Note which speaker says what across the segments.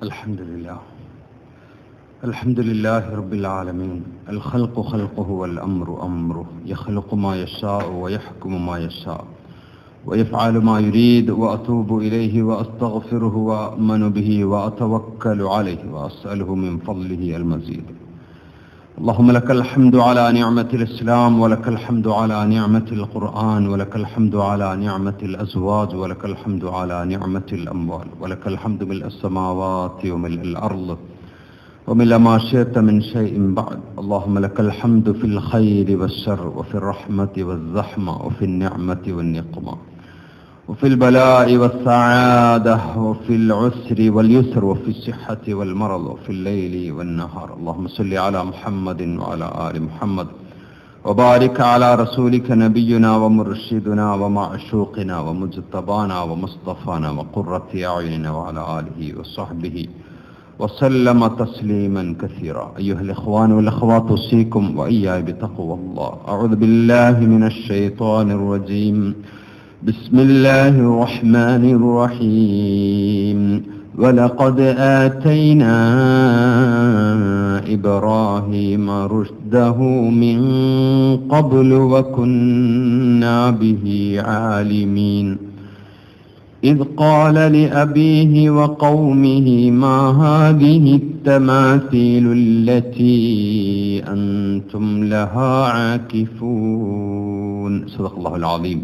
Speaker 1: الحمد لله الحمد لله رب العالمين الخلق خلقه والأمر أمره يخلق ما يشاء ويحكم ما يشاء ويفعل ما يريد وأتوب إليه وأستغفره وأؤمن به وأتوكل عليه وأسأله من فضله المزيد اللهم لك الحمد على نعمة الإسلام ولك الحمد على نعمة القرآن ولك الحمد على نعمة الأزواج ولك الحمد على نعمة الأموال ولك الحمد ملء السماوات وملء الأرض وملء ما شئت من شيء بعد اللهم لك الحمد في الخير والشر وفي الرحمة والزحمة وفي النعمة والنقمة وفي البلاء والسعادة وفي العسر واليسر وفي الصحة والمرض وفي الليل والنهار اللهم صل على محمد وعلى آل محمد وبارك على رسولك نبينا ومرشدنا ومعشوقنا ومجتبانا ومصطفانا وقرة أعيننا وعلى آله وصحبه وسلم تسليما كثيرا أيها الإخوان والأخوات أوصيكم وإياي بتقوى الله أعوذ بالله من الشيطان الرجيم بسم الله الرحمن الرحيم ولقد آتينا إبراهيم رشده من قبل وكنا به عالمين إذ قال لأبيه وقومه ما هذه التماثيل التي أنتم لها عاكفون صدق الله العظيم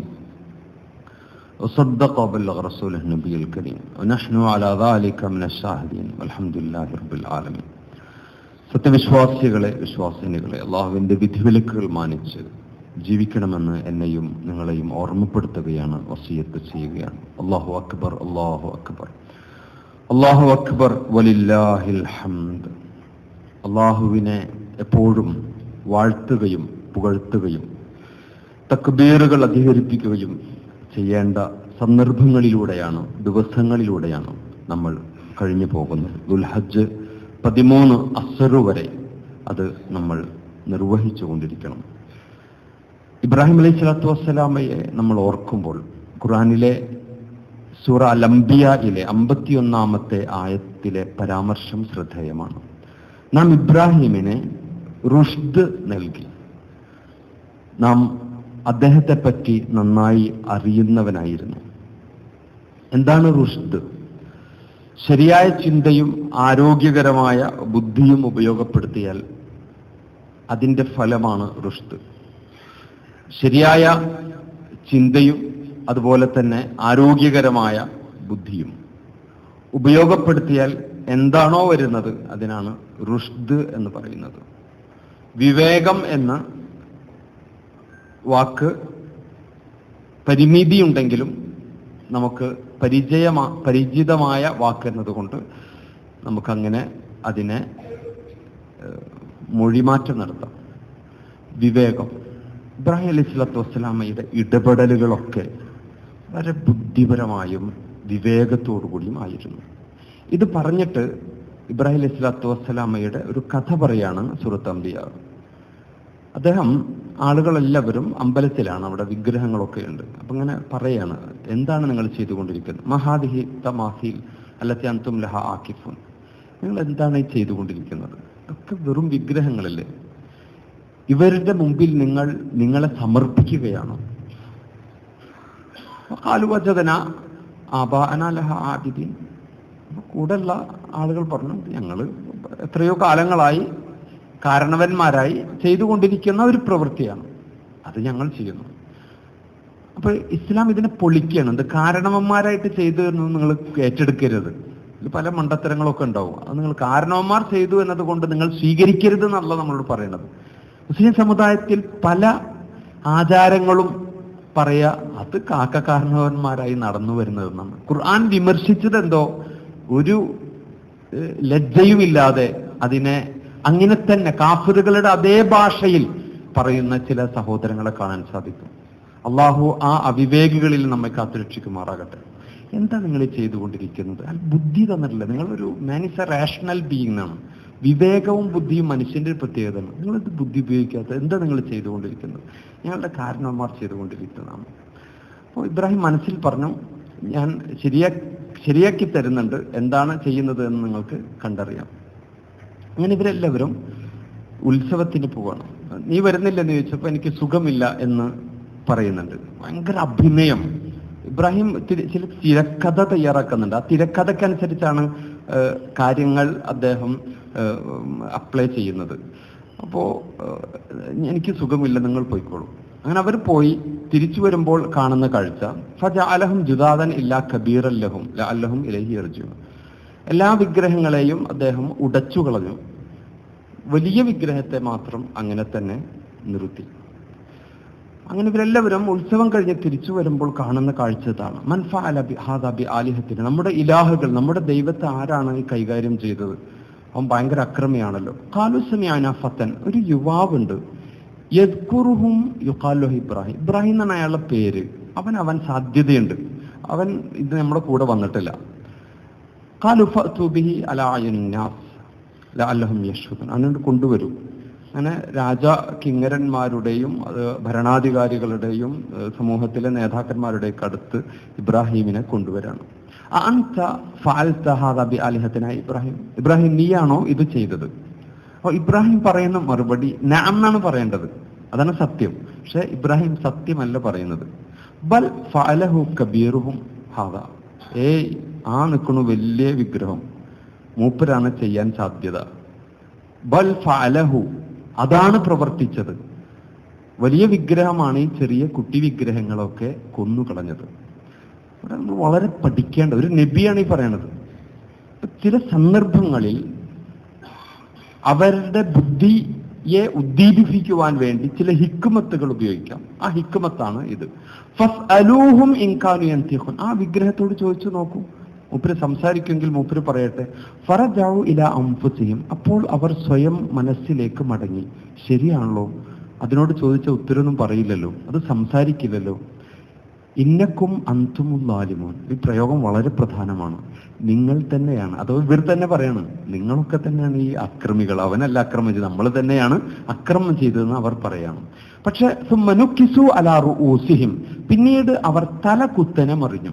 Speaker 1: وصدق وبلغ رسوله النبي الكريم ونحن على ذلك من الشاهدين والحمد لله رب العالمين സത്യവിശ്വാസികളെ വിശ്വാസിനികളെ അള്ളാഹുവിന്റെ വിധിവിലക്കുകൾ മാനിച്ച് ജീവിക്കണമെന്ന് എന്നെയും നിങ്ങളെയും ഓർമ്മപ്പെടുത്തുകയാണ് വസീയത്ത് ചെയ്യുകയാണ് അള്ളാഹു അക്ബർ അള്ളാഹു അക്ബർ അള്ളാഹു അക്ബർ വലില്ലാഹിൽ ഹംദ് അള്ളാഹുവിനെ എപ്പോഴും വാഴ്ത്തുകയും പുകഴ്ത്തുകയും തക്ബീറുകൾ അധികരിപ്പിക്കുകയും ചെയ്യേണ്ട സന്ദർഭങ്ങളിലൂടെയാണ് ദിവസങ്ങളിലൂടെയാണ് നമ്മൾ കഴിഞ്ഞു പോകുന്നത് ദുൽഹജ്ജ് പതിമൂന്ന് അസറു വരെ അത് നമ്മൾ നിർവഹിച്ചു കൊണ്ടിരിക്കണം ഇബ്രാഹിം അലൈഹി സ്വലാത്തു വസ്സലാമയെ നമ്മൾ ഓർക്കുമ്പോൾ ഖുറാനിലെ സൂറ അലംബിയയിലെ അമ്പത്തിയൊന്നാമത്തെ ആയത്തിലെ പരാമർശം ശ്രദ്ധേയമാണ് നാം ഇബ്രാഹിമിനെ റുഷ്ദ് നൽകി നാം അദ്ദേഹത്തെ പറ്റി നന്നായി അറിയുന്നവനായിരുന്നു എന്താണ് റുഷ്ദ് ശരിയായ ചിന്തയും ആരോഗ്യകരമായ ബുദ്ധിയും ഉപയോഗപ്പെടുത്തിയാൽ അതിൻ്റെ ഫലമാണ് റുഷ്ദ് ശരിയായ ചിന്തയും അതുപോലെ തന്നെ ആരോഗ്യകരമായ ബുദ്ധിയും ഉപയോഗപ്പെടുത്തിയാൽ എന്താണോ വരുന്നത് അതിനാണ് റുഷ്ദ് എന്ന് പറയുന്നത് വിവേകം എന്ന വാക്ക് പരിമിതിയുണ്ടെങ്കിലും നമുക്ക് പരിചയമാ പരിചിതമായ വാക്ക് എന്നതുകൊണ്ട് നമുക്കങ്ങനെ അതിനെ മൊഴിമാറ്റം നടത്താം വിവേകം ഇബ്രാഹിം അലൈഹി സ്വലാത്തു വസ്സലാമയുടെ ഇടപെടലുകളൊക്കെ വളരെ ബുദ്ധിപരമായും വിവേകത്തോടു കൂടിയും ആയിരുന്നു ഇത് പറഞ്ഞിട്ട് ഇബ്രാഹിം അലൈഹി സ്വലാത്തു വസ്സലാമയുടെ ഒരു കഥ പറയാണ് സുഹൃത്ത് അമ്പിയ അദ്ദേഹം ആളുകളെല്ലാവരും അമ്പലത്തിലാണ് അവിടെ വിഗ്രഹങ്ങളൊക്കെ ഉണ്ട് അപ്പൊ ഇങ്ങനെ പറയാണ് എന്താണ് നിങ്ങൾ ചെയ്തുകൊണ്ടിരിക്കുന്നത് മഹാദിഹി തമാസിൽ അല്ലത്തെ അന്തും ലഹ ആക്കിഫുൻ നിങ്ങൾ എന്താണ് ഈ ചെയ്തുകൊണ്ടിരിക്കുന്നത് ഒക്കെ വെറും വിഗ്രഹങ്ങളല്ലേ ഇവരുടെ മുമ്പിൽ നിങ്ങൾ നിങ്ങളെ സമർപ്പിക്കുകയാണ് കാലുവചതന ആബാഅനാലഹ ആദിദീൻ കൂടെയുള്ള ആളുകൾ പറഞ്ഞു ഞങ്ങൾ എത്രയോ കാലങ്ങളായി കാരണവന്മാരായി ചെയ്തുകൊണ്ടിരിക്കുന്ന ഒരു പ്രവൃത്തിയാണ് അത് ഞങ്ങൾ ചെയ്യുന്നു അപ്പൊ ഇസ്ലാം ഇതിനെ പൊളിക്കുകയാണ് ഇത് കാരണവന്മാരായിട്ട് ചെയ്തു എന്ന് നിങ്ങൾ ഏറ്റെടുക്കരുത് ഇത് പല മണ്ടത്തരങ്ങളൊക്കെ ഉണ്ടാവും അത് നിങ്ങൾ കാരണവന്മാർ ചെയ്തു എന്നതുകൊണ്ട് നിങ്ങൾ സ്വീകരിക്കരുത് എന്നല്ല നമ്മളോട് പറയുന്നത് മുസ്ലിം സമുദായത്തിൽ പല ആചാരങ്ങളും പറയാ അത് കാക്ക കാരണവന്മാരായി നടന്നു വരുന്നതെന്നാണ് ഖുർആൻ വിമർശിച്ചത് എന്തോ ഒരു ലജ്ജയുമില്ലാതെ അതിനെ അങ്ങനെ തന്നെ കാഫിറുകളുടെ അതേ ഭാഷയിൽ പറയുന്ന ചില സഹോദരങ്ങളെ കാണാൻ സാധിക്കും അള്ളാഹു ആ അവിവേകികളിൽ നമ്മെ കാത്തുരക്ഷിക്കുമാറാകട്ടെ എന്താ നിങ്ങൾ ചെയ്തുകൊണ്ടിരിക്കുന്നത് അയാൾ ബുദ്ധി തന്നിട്ടില്ല നിങ്ങളൊരു man is a rational being ആണ് വിവേകവും ബുദ്ധിയും മനുഷ്യന്റെ ഒരു പ്രത്യേകതയാണ് നിങ്ങളിത് ബുദ്ധി ഉപയോഗിക്കാത്ത എന്താ നിങ്ങൾ ചെയ്തുകൊണ്ടിരിക്കുന്നത് ഞങ്ങളുടെ കാരണവന്മാർ ചെയ്തുകൊണ്ടിരിക്കുന്നതാണ് അപ്പോൾ ഇബ്രാഹിം മനസ്സിൽ പറഞ്ഞു ഞാൻ ശരിയാ ശരിയാക്കി തരുന്നുണ്ട് എന്താണ് ചെയ്യുന്നത് എന്ന് നിങ്ങൾക്ക് കണ്ടറിയാം അങ്ങനെ ഇവരെല്ലാവരും ഉത്സവത്തിന് പോവാണ് നീ വരുന്നില്ലെന്ന് ചോദിച്ചപ്പോൾ എനിക്ക് സുഖമില്ല എന്ന് പറയുന്നുണ്ട് ഭയങ്കര അഭിനയം ഇബ്രാഹിം തിര- ചില തിരക്കഥ തയ്യാറാക്കുന്നുണ്ട് ആ തിരക്കഥക്കനുസരിച്ചാണ് ഏഹ്, കാര്യങ്ങൾ അദ്ദേഹം അപ്ലൈ ചെയ്യുന്നത് അപ്പോ ഏഹ്, എനിക്ക് സുഖമില്ല നിങ്ങൾ പോയിക്കോളൂ അങ്ങനെ അവർ പോയി തിരിച്ചു വരുമ്പോൾ കാണുന്ന കാഴ്ച ഫജഅലഹും ജുദാദൻ ഇല്ലാ കബീറല്ലഹും അല്ലഹും ഇലഹി അർജുൻ എല്ലാ വിഗ്രഹങ്ങളെയും അദ്ദേഹം ഉടച്ചു കളഞ്ഞു വലിയ വിഗ്രഹത്തെ മാത്രം അങ്ങനെ തന്നെ നിർത്തി അങ്ങനെ ഇവരെല്ലാവരും ഉത്സവം കഴിഞ്ഞ് തിരിച്ചു വരുമ്പോൾ കാണുന്ന കാഴ്ച ഇതാണ് മൻഫഅല ബി ഹാദാ ബി ആലിഹത്തിന് നമ്മുടെ ഇലാഹുകൾ നമ്മുടെ ദൈവത്തെ ആരാണ് ഈ കൈകാര്യം ചെയ്തത് അവൻ ഭയങ്കര അക്രമിയാണല്ലോ കാലുസമിയാന ഫത്തൻ ഒരു യുവാവുണ്ട് യദ്കുറുഹും യുഖാലുഹു ഇബ്രാഹിം ഇബ്രാഹിം എന്നാണ് അയാളുടെ പേര് അവൻ അവൻ സാധ്യതയുണ്ട് അവൻ ഇത് നമ്മുടെ കൂടെ വന്നിട്ടില്ല ഖാലു ഫഅ്തു ബിഹി അലാ അയുന്നാസ് ലഅല്ലഹും യഷ്ഹദൂൻ അതുകൊണ്ട് കൊണ്ടുവരൂ അങ്ങനെ രാജ കിങ്കരന്മാരുടെയും അത് ഭരണാധികാരികളുടെയും ഏഹ് സമൂഹത്തിലെ നേതാക്കന്മാരുടെയൊക്കെ അടുത്ത് ഇബ്രാഹിമിനെ കൊണ്ടുവരാണ് അൻത ഫഅൽത ഹാദാ ബി ആലിഹത്തിന ഇബ്രാഹിം ഇബ്രാഹിം നീയാണോ ഇത് ചെയ്തത് അപ്പോൾ ഇബ്രാഹിം പറയുന്ന മറുപടി നാം എന്നാണ് പറയേണ്ടത് അതാണ് സത്യം പക്ഷെ ഇബ്രാഹിം സത്യമല്ല പറയുന്നത് ബൽ ഫഅലഹു കബീറുഹും ഹാദാ ഏയ് ആ നിൽക്കണു വലിയ വിഗ്രഹം മൂപ്പരാണ് ചെയ്യാൻ സാധ്യത ബൽ ഫഅലഹു അതാണ് പ്രവർത്തിച്ചത് വലിയ വിഗ്രഹമാണ് ഈ ചെറിയ കുട്ടി വിഗ്രഹങ്ങളൊക്കെ കൊന്നുകളഞ്ഞത് ഇവിടെ നമ്മൾ വളരെ പഠിക്കേണ്ട ഒരു നബിയാണ് ഈ പറയണത് ഇപ്പൊ ചില സന്ദർഭങ്ങളിൽ അവരുടെ ബുദ്ധിയെ ഉദ്ദീപിപ്പിക്കുവാൻ വേണ്ടി ചില ഹിക്കുമത്തുകൾ ഉപയോഗിക്കാം ആ ഹിക്കുമത്താണ് ഇത് ഫസ് അലൂഹും ഇൻകാനുയന്തിഹുൻ ആ വിഗ്രഹത്തോട് ചോദിച്ചു നോക്കൂ മൂപ്പര് സംസാരിക്കുമെങ്കിൽ മൂപ്പര് പറയട്ടെ ഫറജാവു ഇല അംഫുസിയും അപ്പോൾ അവർ സ്വയം മനസ്സിലേക്ക് മടങ്ങി ശരിയാണല്ലോ അതിനോട് ചോദിച്ച ഉത്തരവൊന്നും പറയില്ലല്ലോ അത് സംസാരിക്കില്ലല്ലോ ഇന്നക്കും അന്തുമുല്ലാലിമോൻ ഈ പ്രയോഗം വളരെ പ്രധാനമാണ് നിങ്ങൾ തന്നെയാണ് അതോ ഇവർ തന്നെ പറയാണ് നിങ്ങളൊക്കെ തന്നെയാണ് ഈ അക്രമികൾ അവനല്ല അക്രമം ചെയ്തത് നമ്മൾ തന്നെയാണ് അക്രമം ചെയ്തതെന്ന് അവർ പറയാണ് പക്ഷെ മനുക്കിസു അലാറു ഊസിഹിം പിന്നീട് അവർ തല കുത്തനെ മറിഞ്ഞു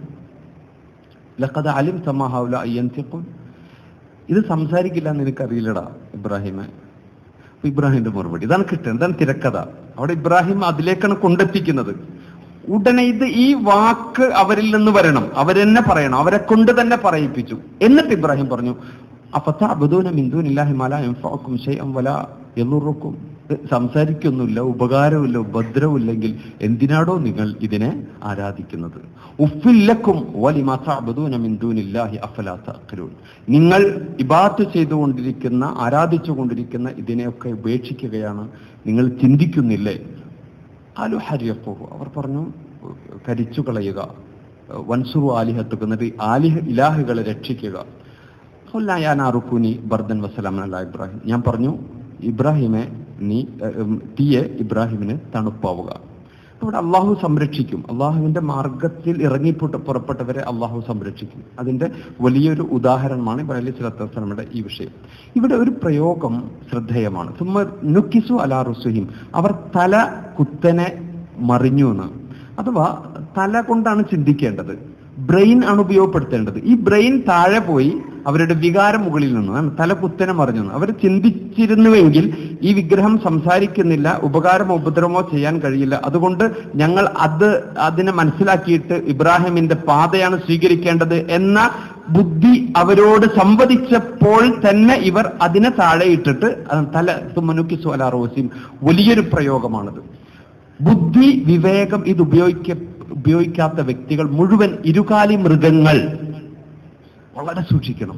Speaker 1: ലഖദ അലിം സമാഹൗല അയ്യന്തിഖുൻ ഇത് സംസാരിക്കില്ല എന്ന് എനിക്കറിയില്ലടാ ഇബ്രാഹിമെ അപ്പൊ ഇബ്രാഹിമിന്റെ മറുപടി ഇതാണ് കിട്ടുന്നത് ഇതാണ് തിരക്കഥ അവിടെ ഇബ്രാഹിം അതിലേക്കാണ് കൊണ്ടെത്തിക്കുന്നത് ഉടനെ ഇത് ഈ വാക്ക് അവരിൽ നിന്ന് വരണം അവരെന്നെ പറയണം അവരെ കൊണ്ട് തന്നെ പറയിപ്പിച്ചു എന്നിട്ട് ഇബ്രാഹിം പറഞ്ഞു അഫത്തഅബുദൂന മിൻ ദൂനില്ലാഹി മാ ലാ യൻഫഉക്കും ശൈഅൻ വലാ യദുറുക്കും സംസാരിക്കൊന്നുമില്ല ഉപകാരമില്ല ഉപദ്രവമില്ലെങ്കിൽ എന്തിനാടോ നിങ്ങൾ ഇതിനെ ആരാധിക്കുന്നത് ഉഫില്ലക്കും വലിമാ തഅബുദൂന മിൻ ദൂനില്ലാഹി അഫലാ തഅഖിലൂൻ നിങ്ങൾ ഇബാത്ത് ചെയ്തുകൊണ്ടിരിക്കുന്ന ആരാധിച്ചുകൊണ്ടിരിക്കുന്ന ഇതിനെയൊക്കെ ഉപേക്ഷിക്കുകയാണ് നിങ്ങൾ ചിന്തിക്കുന്നില്ലേ അലു ഹരിയപ്പോഹു അവർ പറഞ്ഞു കരിച്ചു കളയുക വൻസുറു ആലിഹത്തുക്ക് എന്നിട്ട് ആലിഹ ഇലാഹുകളെ രക്ഷിക്കുക റുക്കൂനി ബർദൻ വസ്സലാം അല്ല ഇബ്രാഹിം ഞാൻ പറഞ്ഞു ഇബ്രാഹിമെ നീ ഏഹ്, ഉം, തീയെ ഇബ്രാഹിമിന് തണുപ്പാവുക ഇവിടെ അള്ളാഹു സംരക്ഷിക്കും അള്ളാഹുവിന്റെ മാർഗത്തിൽ ഇറങ്ങിപ്പുട്ട പുറപ്പെട്ടവരെ അള്ളാഹു സംരക്ഷിക്കും അതിന്റെ വലിയൊരു ഉദാഹരണമാണ് ഇബ്രാഹിം അലൈഹി സ്വലാത്തു വസ്സലാമയുടെ ഈ വിഷയം ഇവിടെ ഒരു പ്രയോഗം ശ്രദ്ധേയമാണ് സുമ്മ നുക്കിസു അലാ റുസുഹിം അവർ തല കുത്തനെ മറിഞ്ഞു എന്ന് അഥവാ തല കൊണ്ടാണ് ചിന്തിക്കേണ്ടത് ബ്രെയിൻ ആണ് ഉപയോഗപ്പെടുത്തേണ്ടത് ഈ ബ്രെയിൻ താഴെ പോയി അവരുടെ വികാരം മുകളിൽ നിന്നാണ് തല കുത്തനെ മറിഞ്ഞു അവർ ചിന്തിച്ചിരുന്നുവെങ്കിൽ ഈ വിഗ്രഹം സംസാരിക്കുന്നില്ല ഉപകാരമോ ഉപദ്രവമോ ചെയ്യാൻ കഴിയില്ല അതുകൊണ്ട് ഞങ്ങൾ അത് അതിനെ മനസ്സിലാക്കിയിട്ട് ഇബ്രാഹിമിന്റെ പാതയാണ് സ്വീകരിക്കേണ്ടത് എന്ന ബുദ്ധി അവരോട് സംവദിച്ചപ്പോൾ തന്നെ ഇവർ അതിനെ താഴെ ഇട്ടിട്ട് അത് തല തുമ്മനുക്കി സോലാറോസിയും വലിയൊരു പ്രയോഗമാണത് ബുദ്ധി വിവേകം ഇത് ഉപയോഗിക്ക ഉപയോഗിക്കാത്ത വ്യക്തികൾ മുഴുവൻ ഇരുകാലി മൃഗങ്ങൾ വളരെ സൂക്ഷിക്കണം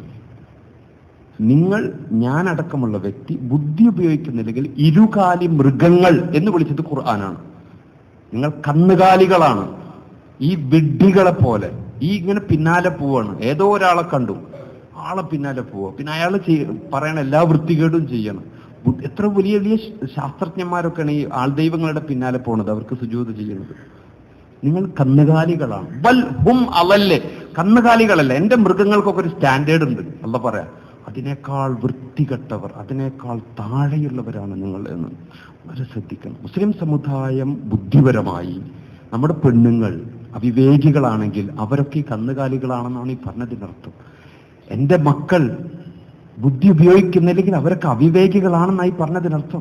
Speaker 1: നിങ്ങൾ ഞാനടക്കമുള്ള വ്യക്തി ബുദ്ധി ഉപയോഗിക്കുന്നില്ലെങ്കിൽ ഇരുകാലി മൃഗങ്ങൾ എന്ന് വിളിച്ചത് ഖുർആനാണ് നിങ്ങൾ കന്നുകാലികളാണ് ഈ വിഡ്ഢികളെ പോലെ ഈ ഇങ്ങനെ പിന്നാലെ പോവാണ് ഏതോ ഒരാളെ കണ്ടു ആളെ പിന്നാലെ പോവുക പിന്നെ അയാൾ പറയണ എല്ലാ വൃത്തികേടും ചെയ്യണം ബു- എത്ര വലിയ വലിയ ശ- ശാസ്ത്രജ്ഞന്മാരൊക്കെയാണ് ഈ ആൾദൈവങ്ങളുടെ പിന്നാലെ പോണത് അവർക്ക് സുജൂത് ചെയ്യുന്നത് നിങ്ങൾ കന്നുകാലികളാണ് വൽ ഹും അവല്ലെ കന്നുകാലികളല്ല എന്റെ മൃഗങ്ങൾക്കൊക്കെ ഒരു സ്റ്റാൻഡേർഡ് ഉണ്ട് അല്ല പറയാം അതിനേക്കാൾ വൃത്തികെട്ടവർ അതിനേക്കാൾ താഴെയുള്ളവരാണ് നിങ്ങൾ എന്ന് വളരെ ശ്രദ്ധിക്കണം മുസ്ലിം സമുദായം ബുദ്ധിപരമായി നമ്മുടെ പെണ്ണുങ്ങൾ അവിവേകികളാണെങ്കിൽ അവരൊക്കെ ഈ കന്നുകാലികളാണെന്നാണ് ഈ പറഞ്ഞതിനർത്ഥം എൻ്റെ മക്കൾ ബുദ്ധി ഉപയോഗിക്കുന്നില്ലെങ്കിൽ അവരൊക്കെ അവിവേകികളാണെന്നായി പറഞ്ഞതിനർത്ഥം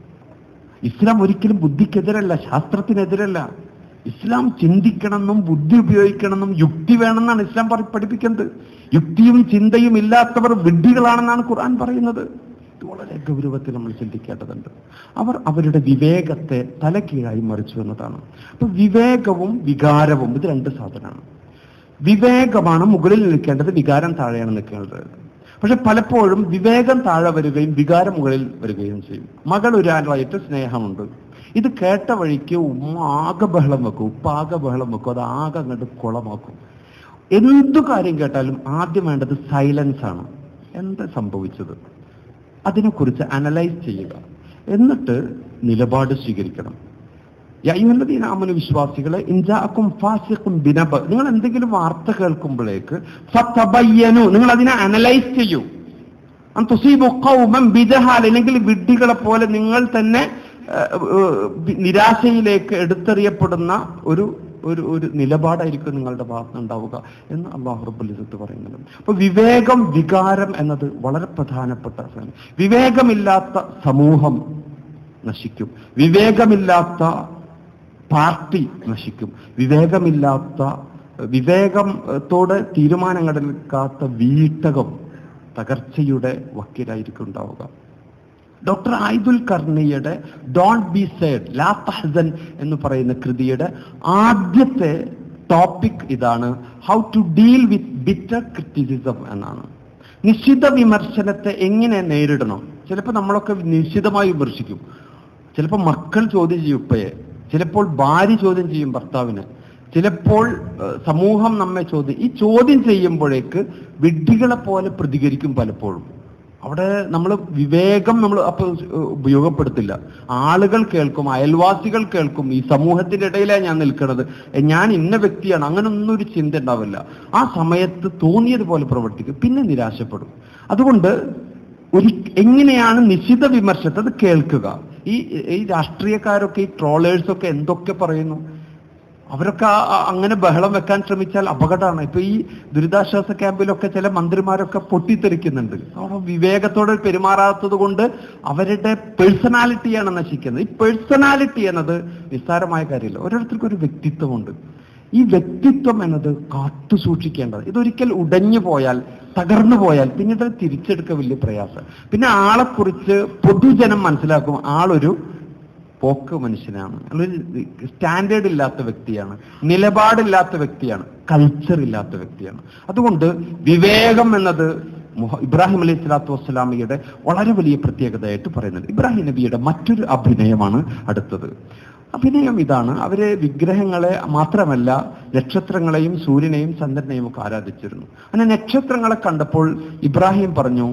Speaker 1: ഇസ്ലാം ഒരിക്കലും ബുദ്ധിക്കെതിരല്ല ശാസ്ത്രത്തിനെതിരല്ല ഇസ്ലാം ചിന്തിക്കണമെന്നും ബുദ്ധി ഉപയോഗിക്കണമെന്നും യുക്തി വേണമെന്നാണ് ഇസ്ലാം പറ- പഠിപ്പിക്കുന്നത് യുക്തിയും ചിന്തയും ഇല്ലാത്തവർ വിഡ്ഢികളാണെന്നാണ് ഖുർആൻ പറയുന്നത് ഇത് വളരെ ഗൗരവത്തിൽ നമ്മൾ ചിന്തിക്കേണ്ടതുണ്ട് അവർ അവരുടെ വിവേകത്തെ തലകീഴായി മറിച്ചു എന്നതാണ് അപ്പൊ വിവേകവും വികാരവും ഇത് രണ്ട് സാധനമാണ് വിവേകമാണ് മുകളിൽ നിൽക്കേണ്ടത് വികാരം താഴെയാണ് നിൽക്കേണ്ടത് പക്ഷെ പലപ്പോഴും വിവേകം താഴെ വരികയും വികാരം മുകളിൽ വരികയും ചെയ്യും മകൾ ഒരാളായിട്ട് സ്നേഹമുണ്ട് ഇത് കേട്ട വഴിക്ക് ഉമ്മ ആകെ ബഹളം വെക്കും ഉപ്പ ആകെ ബഹളം വെക്കും അത് ആകെ അങ്ങോട്ട് കുളമാക്കും എന്തു കാര്യം കേട്ടാലും ആദ്യം വേണ്ടത് സൈലൻസ് ആണ് എന്താ സംഭവിച്ചത് അതിനെക്കുറിച്ച് അനലൈസ് ചെയ്യുക എന്നിട്ട് നിലപാട് സ്വീകരിക്കണം യയ്യുഹല്ലദീന ആമനു വിശ്വാസികളെ ഇൻജാഅക്കും ഫാസിഖും ബിനബ നിങ്ങൾ എന്തെങ്കിലും വാർത്ത കേൾക്കുമ്പോഴേക്ക് ഫതബയ്യനു നിങ്ങൾ അതിനെ അനലൈസ് ചെയ്യൂ അൻ തുസീബു ഖൗമൻ ബിജഹാൽ അല്ലെങ്കിൽ വിഡ്ഢികളെ പോലെ നിങ്ങൾ തന്നെ ഏഹ്, ഏഹ്, ബി- നിരാശയിലേക്ക് എടുത്തെറിയപ്പെടുന്ന ഒരു ഒരു ഒരു നിലപാടായിരിക്കും നിങ്ങളുടെ ഭാഗത്ത് ഉണ്ടാവുക എന്ന് അള്ളാഹു റബ്ബുൽ ഇസ്സത്ത് പറയുന്നത് അപ്പൊ വിവേകം വികാരം എന്നത് വളരെ പ്രധാനപ്പെട്ട സാധനം. വിവേകമില്ലാത്ത സമൂഹം നശിക്കും വിവേകമില്ലാത്ത പാർട്ടി നശിക്കും വിവേകമില്ലാത്ത വിവേകത്തോടെ തീരുമാനങ്ങളെടുക്കാത്ത വീട്ടകം തകർച്ചയുടെ വക്കീലായിരിക്കും ഉണ്ടാവുക ഡോക്ടർ ആയിദുൽ കർണിയുടെ ഡോണ്ട് ബി സേഡ് ലാ തഹസൻ എന്ന് പറയുന്ന കൃതിയുടെ ആദ്യത്തെ ടോപ്പിക് ഇതാണ് how to deal with bitter criticism എന്നാണ് നിശ്ചിത വിമർശനത്തെ എങ്ങനെ നേരിടണം ചിലപ്പോൾ നമ്മളൊക്കെ നിശ്ചിതമായി വിമർശിക്കും ചിലപ്പോൾ മക്കൾ ചോദ്യം ചെയ്യും ഉപ്പയെ ചിലപ്പോൾ ഭാര്യ ചോദ്യം ചെയ്യും ഭർത്താവിന് ചിലപ്പോൾ ഏഹ്, സമൂഹം നമ്മെ ചോദ്യം ഈ ചോദ്യം ചെയ്യുമ്പോഴേക്ക് വിഡ്ഢികളെ പോലെ പ്രതികരിക്കും പലപ്പോഴും അവിടെ നമ്മൾ വിവേകം നമ്മൾ അപ്പോൾ ഉപയോഗപ്പെടുത്തില്ല ആളുകൾ കേൾക്കും അയൽവാസികൾ കേൾക്കും ഈ സമൂഹത്തിന്റെ ഇടയിലാണ് ഞാൻ നിൽക്കുന്നത് എ, ഞാൻ ഇന്ന വ്യക്തിയാണ് അങ്ങനെ ഒന്നും ഒരു ചിന്ത ഉണ്ടാവില്ല ആ സമയത്ത് തോന്നിയതുപോലെ പ്രവർത്തിക്കും പിന്നെ നിരാശപ്പെടും അതുകൊണ്ട് ഒരു എങ്ങനെയാണ് നിശ്ചിത വിമർശത്തെ അത് കേൾക്കുക ഈ ഈ രാഷ്ട്രീയക്കാരൊക്കെ ഈ ട്രോളേഴ്സൊക്കെ എന്തൊക്കെ പറയുന്നു അവരൊക്കെ ആ- ആ- അങ്ങനെ ബഹളം വെക്കാൻ ശ്രമിച്ചാൽ അപകടമാണ് ഇപ്പൊ ഈ ദുരിതാശ്വാസ ക്യാമ്പിലൊക്കെ ചില മന്ത്രിമാരൊക്കെ പൊട്ടിത്തെറിക്കുന്നുണ്ട് അവർ വിവേകത്തോടെ പെരുമാറാത്തത് കൊണ്ട് അവരുടെ പേഴ്സണാലിറ്റിയാണ് നശിക്കുന്നത് ഈ പേഴ്സണാലിറ്റി എന്നത് നിസ്സാരമായ കാര്യമില്ല ഓരോരുത്തർക്കും ഒരു വ്യക്തിത്വമുണ്ട് ഈ വ്യക്തിത്വം എന്നത് കാത്തു സൂക്ഷിക്കേണ്ടത് ഇതൊരിക്കൽ ഉടഞ്ഞു പോയാൽ തകർന്നു പോയാൽ പിന്നീട് അത് തിരിച്ചെടുക്കുക വലിയ പ്രയാസം പിന്നെ ആളെക്കുറിച്ച് പൊതുജനം മനസ്സിലാക്കും ആളൊരു പോക്ക് മനുഷ്യനാണ് ഒരു സ്റ്റാൻഡേർഡ് ഇല്ലാത്ത വ്യക്തിയാണ് നിലപാടില്ലാത്ത വ്യക്തിയാണ് കൾച്ചർ ഇല്ലാത്ത വ്യക്തിയാണ് അതുകൊണ്ട് വിവേകം എന്നത് മുഹ- ഇബ്രാഹിം അലൈഹി സ്വലാത്തു വസ്സലാമിയുടെ വളരെ വലിയ പ്രത്യേകതയായിട്ട് പറയുന്നത് ഇബ്രാഹിം നബിയുടെ മറ്റൊരു അഭിനയമാണ് അടുത്തത് അഭിനയം ഇതാണ് അവര് വിഗ്രഹങ്ങളെ മാത്രമല്ല നക്ഷത്രങ്ങളെയും സൂര്യനെയും ചന്ദ്രനെയും ഒക്കെ ആരാധിച്ചിരുന്നു അങ്ങനെ നക്ഷത്രങ്ങളെ കണ്ടപ്പോൾ ഇബ്രാഹിം പറഞ്ഞു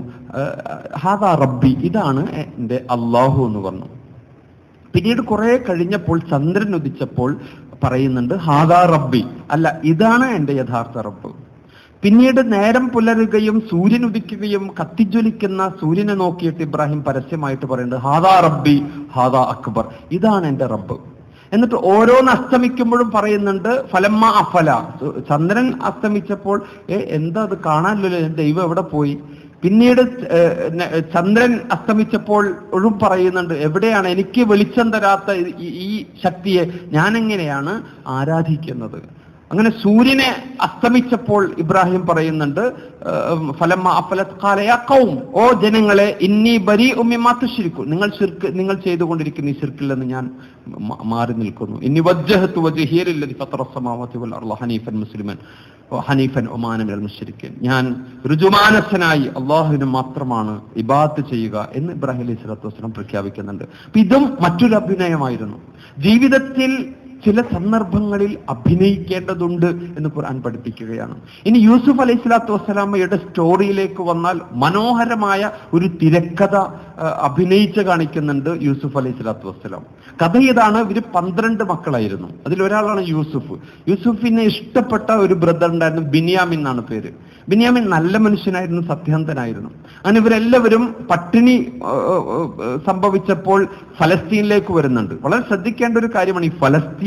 Speaker 1: ഹാദാ റബ്ബി ഇതാണ് എൻ്റെ അള്ളാഹു എന്ന് പറഞ്ഞു പിന്നീട് കുറെ കഴിഞ്ഞപ്പോൾ ചന്ദ്രൻ ഉദിച്ചപ്പോൾ പറയുന്നുണ്ട് ഹാദാ റബ്ബി അല്ല ഇതാണ് എൻ്റെ യഥാർത്ഥ റബ്ബ് പിന്നീട് നേരം പുലരുകയും സൂര്യൻ ഉദിക്കുകയും കത്തിജ്വലിക്കുന്ന സൂര്യനെ നോക്കിയിട്ട് ഇബ്രാഹിം പരസ്യമായിട്ട് പറയുന്നുണ്ട് ഹാദാ റബ്ബി ഹാദാ അക്ബർ ഇതാണ് എൻ്റെ റബ്ബ് എന്നിട്ട് ഓരോന്ന് അസ്തമിക്കുമ്പോഴും പറയുന്നുണ്ട് ഫലമ്മ അഫല ചന്ദ്രൻ അസ്തമിച്ചപ്പോൾ ഏ എന്താ അത് കാണാനില്ലല്ലോ ദൈവം എവിടെ പോയി പിന്നീട് ഏഹ്, ന- ചന്ദ്രൻ അസ്തമിച്ചപ്പോൾ ഒഴും പറയുന്നുണ്ട് എവിടെയാണ് എനിക്ക് വെളിച്ചം തരാത്ത ഈ- ഈ ശക്തിയെ ഞാൻ എങ്ങനെയാണ് ആരാധിക്കുന്നത് അങ്ങനെ സൂര്യനെ അസ്തമിച്ചപ്പോൾ ഇബ്രാഹിം പറയുന്നുണ്ട് ഏഹ്, ഫലമ്മ അഫലത് ഖാല യാ ഖൗം ഓ ജനങ്ങളെ ഇന്നി ബരി ഉമ്മിമാത്തുശിരിക്കും നിങ്ങൾ ശിർക്ക് നിങ്ങൾ ചെയ്തുകൊണ്ടിരിക്കുന്ന ഈ ശിർക്കിൽ നിന്ന് ഞാൻ മ- മാറി നിൽക്കുന്നു ഇന്നി വജ്ജഹത്തു വജ്ഹിയലില്ലദി ഫത്തറ അസ്സമാവാതി വൽ അർള ഹനീഫൻ മുസ്ലിമൻ ഓ ഹനീഫൻ ഒമാനമിൽ മുശ്രിക്കൻ ഞാൻ രുജുമാനസ്ഥനായി അള്ളാഹുവിന് മാത്രമാണ് ഇബാത്ത് ചെയ്യുക എന്ന് ഇബ്രാഹിം അലൈഹി സ്വലാത്തു വസ്സലാം പ്രഖ്യാപിക്കുന്നുണ്ട് അപ്പൊ ഇതും മറ്റൊരു അഭിനയമായിരുന്നു ജീവിതത്തിൽ ചില സന്ദർഭങ്ങളിൽ അഭിനയിക്കേണ്ടതുണ്ട് എന്ന് ഖുർആൻ പഠിപ്പിക്കുകയാണ് ഇനി യൂസുഫ് അലൈഹി സ്വലാത്തു വസ്സലാമയുടെ സ്റ്റോറിയിലേക്ക് വന്നാൽ മനോഹരമായ ഒരു തിരക്കഥ ആ, അഭിനയിച്ച് കാണിക്കുന്നുണ്ട് യൂസുഫ് അലൈഹി സ്വലാത്തു വസ്സലാം കഥ ഇതാണ് ഇവര് പന്ത്രണ്ട് മക്കളായിരുന്നു അതിലൊരാളാണ് യൂസുഫ് യൂസുഫിനെ ഇഷ്ടപ്പെട്ട ഒരു ബ്രദർ ഉണ്ടായിരുന്നു ബിനിയാമിൻ എന്നാണ് പേര് ബിനിയാമിൻ നല്ല മനുഷ്യനായിരുന്നു സത്യസന്ധനായിരുന്നു അങ്ങനെ ഇവരെല്ലാവരും പട്ടിണി ആ, ആ, ആ, സംഭവിച്ചപ്പോൾ ഫലസ്തീനിലേക്ക് വരുന്നുണ്ട് വളരെ ശ്രദ്ധിക്കേണ്ട ഒരു കാര്യമാണ് ഈ ഫലസ്തീൻ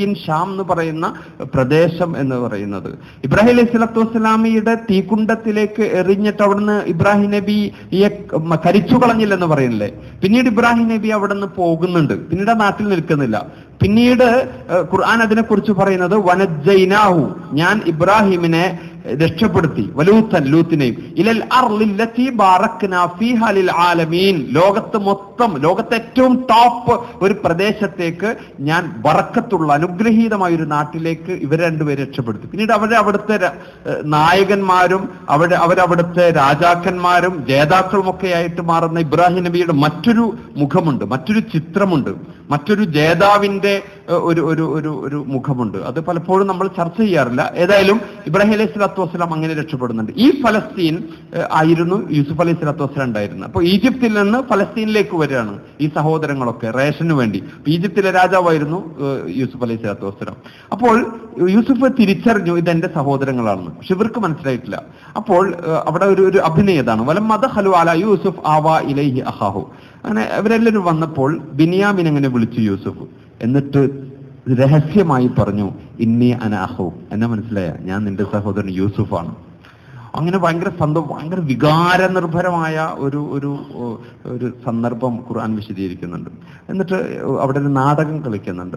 Speaker 1: ഫലസ്തീൻ ഷാം എന്ന് പറയുന്ന പ്രദേശം എന്ന് പറയുന്നത് ഇബ്രാഹിം അലൈഹി സ്വലാത്തു വസ്സലാമിയുടെ തീക്കുണ്ടത്തിലേക്ക് എറിഞ്ഞിട്ട് അവിടുന്ന് ഇബ്രാഹിം നബിയെ കരിച്ചു കളഞ്ഞില്ലെന്ന് പറയുന്നില്ലേ പിന്നീട് ഇബ്രാഹിം നബി അവിടെ നിന്ന് പോകുന്നുണ്ട് പിന്നീട് ആ നാട്ടിൽ നിൽക്കുന്നില്ല പിന്നീട് ഏഹ്, ഖുർആൻ അതിനെക്കുറിച്ച് പറയുന്നത് വനജൈനാഹു ഞാൻ ഇബ്രാഹിമിനെ രക്ഷപ്പെടുത്തി വലൂത്തൻ ലൂത്തിനെയും ഇലൽ അർലില്ലത്തി ബാറക്നാ ഫീഹാ ലിൽ ആലമീൻ ലോകത്ത് മൊത്തം ലോകത്തെ ഏറ്റവും ടോപ്പ് ഒരു പ്രദേശത്തേക്ക് ഞാൻ ബറക്കത്തുള്ള അനുഗ്രഹീതമായ ഒരു നാട്ടിലേക്ക് ഇവരെ രണ്ടുപേരെ രക്ഷപ്പെടുത്തി പിന്നീട് അവരെ അവിടുത്തെ ര- ഏഹ് നായകന്മാരും അവിടെ അവരവിടുത്തെ രാജാക്കന്മാരും ജേതാക്കളും ഒക്കെ ആയിട്ട് മാറുന്ന ഇബ്രാഹിം നബിയുടെ മറ്റൊരു മുഖമുണ്ട് മറ്റൊരു ചിത്രമുണ്ട് മറ്റൊരു ജേതാവിന്റെ ഏഹ്, ഒരു ഒരു ഒരു ഒരു മുഖമുണ്ട് അത് പലപ്പോഴും നമ്മൾ ചർച്ച ചെയ്യാറില്ല ഏതായാലും ഇബ്രാഹിം അലൈഹി സ്വലാത്തു വസ്സലാം അങ്ങനെ രക്ഷപ്പെടുന്നുണ്ട് ഈ ഫലസ്തീൻ ഏഹ്, ആയിരുന്നു യൂസുഫ് അലൈഹി സ്വലാത്തു വസ്സലാം ഉണ്ടായിരുന്നത് അപ്പോൾ ഈജിപ്തിൽ നിന്ന് ഫലസ്തീനിലേക്ക് വരികയാണ് ഈ സഹോദരങ്ങളൊക്കെ റേഷന് വേണ്ടി അപ്പൊ ഈജിപ്തിലെ രാജാവായിരുന്നു ഏഹ്, യൂസുഫ് അലൈഹി സ്വലാത്തു വസ്സലാം അപ്പോൾ യൂസുഫ് തിരിച്ചറിഞ്ഞു ഇത് എന്റെ സഹോദരങ്ങളാണെന്ന് പക്ഷെ ഇവർക്ക് മനസ്സിലായിട്ടില്ല അപ്പോൾ ഏഹ്, അവിടെ ഒരു ഒരു അഭിനയതാണ് വലം മത ഹലു അല യൂസുഫ് ആവാ ഇലൈഹി അഹാഹു അങ്ങനെ അവരെല്ലാവരും വന്നപ്പോൾ ബിനിയാമിൻ അങ്ങനെ വിളിച്ചു യൂസുഫ് എന്നിട്ട് രഹസ്യമായി പറഞ്ഞു ഇന്നി അനാഹു എന്നെ മനസ്സിലായ ഞാൻ നിന്റെ സഹോദരൻ യൂസുഫാണ് അങ്ങനെ ഭയങ്കര സന്തോഷം ഭയങ്കര വികാര നിർഭരമായ ഒരു ഒരു ഓ, ഒരു സന്ദർഭം ഖുർആൻ വിശദീകരിക്കുന്നുണ്ട് എന്നിട്ട് അവിടെ ഒരു നാടകം കളിക്കുന്നുണ്ട്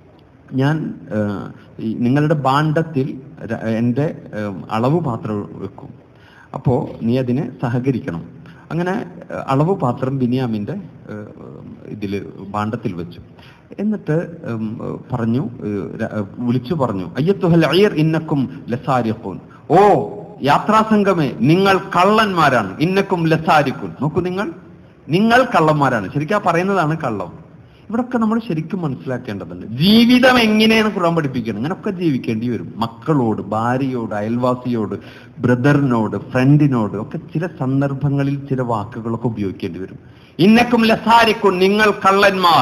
Speaker 1: ഞാൻ ഏഹ്, ഈ നിങ്ങളുടെ ബാണ്ഡത്തിൽ ര- എൻ്റെ ഏഹ്, അളവ് പാത്രം വെക്കും അപ്പോ നീ അതിനെ സഹകരിക്കണം അങ്ങനെ ഏഹ്, അളവ് പാത്രം ബിനിയാമിന്റെ ഏഹ്, ഇതില് ബാണ്ഡത്തിൽ വെച്ചു എന്നിട്ട് ഉം, ഏഹ്, പറഞ്ഞു ഏഹ്, ര- ഏഹ്, വിളിച്ചു പറഞ്ഞു അയ്യത്തുഹൽ അയ്യർ ഇന്നക്കും ലസാരിഖൂൻ ഓ യാത്രാസംഘമേ നിങ്ങൾ കള്ളന്മാരാണ് ഇന്നക്കും ലസാരിഖൂൻ നോക്കൂ നിങ്ങൾ നിങ്ങൾ കള്ളന്മാരാണ് ശരിക്കും ആ പറയുന്നതാണ് കള്ളം ഇവിടൊക്കെ നമ്മൾ ശരിക്കും മനസ്സിലാക്കേണ്ടതുണ്ട് ജീവിതം എങ്ങനെയാണ് ഖുറാൻ പഠിപ്പിക്കണം അങ്ങനെയൊക്കെ ജീവിക്കേണ്ടി വരും മക്കളോട് ഭാര്യയോട് അയൽവാസിയോട് ബ്രദറിനോട് ഫ്രണ്ടിനോട് ഒക്കെ ചില സന്ദർഭങ്ങളിൽ ചില വാക്കുകളൊക്കെ ഉപയോഗിക്കേണ്ടി വരും ഇന്നക്കും ലസാരിക്കും നിങ്ങൾ കള്ളന്മാർ